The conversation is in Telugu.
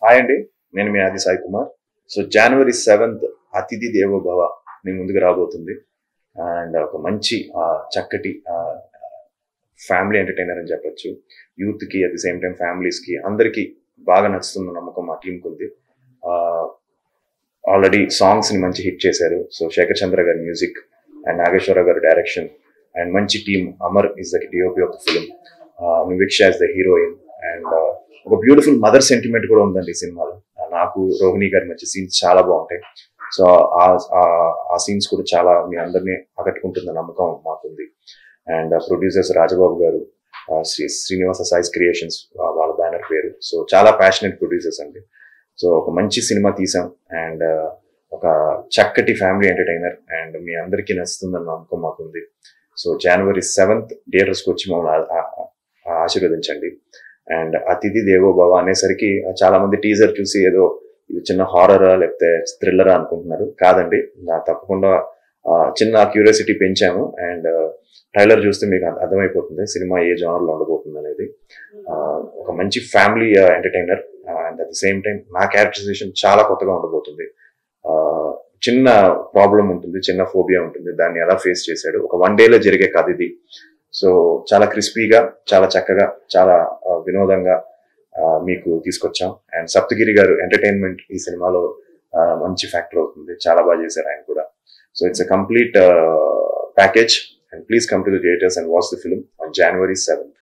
హాయ్ అండి నేను మీ Adi Sai Kumar so January seventh అతిథి దేవో భవ మీ ముందుకు రాబోతుంది అండ్ ఒక మంచి ఆ, చక్కటి ఫ్యామిలీ ఎంటర్టైనర్ అని చెప్పొచ్చు యూత్కి అట్ ది సేమ్ టైం ఫ్యామిలీస్కి అందరికీ బాగా నచ్చుతున్న నమ్మకం మా టీంకి ఉంది ఆల్రెడీ సాంగ్స్ని మంచి హిట్ చేశారు సో శేఖర్ చంద్ర గారి మ్యూజిక్ అండ్ నాగేశ్వర గారి డైరెక్షన్ అండ్ మంచి team Amar is the DOP of the film Niviksha is the heroine and ఒక బ్యూటిఫుల్ మదర్ సెంటిమెంట్ కూడా ఉందండి ఈ సినిమాలో ఆ, నాకు రోహిణి గారి మంచి సీన్స్ చాలా బాగుంటాయి సో ఆ- ఆ- ఆ సీన్స్ కూడా చాలా మీ అందరినీ ఆకట్టుకుంటున్న నమ్మకం మాకుంది అండ్ ప్రొడ్యూసర్స్ రాజబాబు గారు ఆ, శ్రీ శ్రీనివాస సాయిస్ క్రియేషన్స్ వాళ్ళ బ్యానర్ పేరు సో చాలా ప్యాషనెట్ ప్రొడ్యూసర్స్ అండి సో ఒక మంచి సినిమా తీసాం అండ్ ఒక చక్కటి ఫ్యామిలీ ఎంటర్టైనర్ అండ్ మీ అందరికీ నచ్చుతుందన్న నమ్మకం మాకుంది సో జనవరి సెవెంత్ థియేటర్స్కి వచ్చి మమ్మల్ని ఆ- ఆ- ఆ- ఆశీర్వదించండి అండ్ అతిథి దేవో భవ అనేసరికి చాలా మంది టీజర్ చూసి ఏదో ఇది చిన్న హారరా లేకపోతే థ్రిల్లరా అనుకుంటున్నారు కాదండి నా తప్పకుండా ఆ, చిన్న క్యూరియాసిటీ పెంచాము అండ్ ట్రైలర్ చూస్తే మీకు అర్థ- అర్థమైపోతుంది సినిమా ఏ జోనర్లో ఉండబోతుంది అనేది ఆ, ఒక మంచి family entertainer and at the same time నా క్యారెక్టరైజేషన్ చాలా కొత్తగా ఉండబోతుంది ఆ, చిన్న ప్రాబ్లం ఉంటుంది చిన్న ఫోబియా ఉంటుంది దాన్ని ఎలా ఫేస్ చేశాడు ఒక వన్ డేలో జరిగే కథ ఇది సో చాలా క్రిస్పీగా చాలా చక్కగా చాలా ఆ, వినోదంగా ఆ, మీకు తీసుకొచ్చాం అండ్ సప్తగిరి గారు ఎంటర్టైన్మెంట్ ఈ సినిమాలో ఆ, మంచి ఫ్యాక్టర్ అవుతుంది చాలా బాగా చేశారు ఆయన కూడా so it's a complete package and please come to the theatres and watch the film on January seventh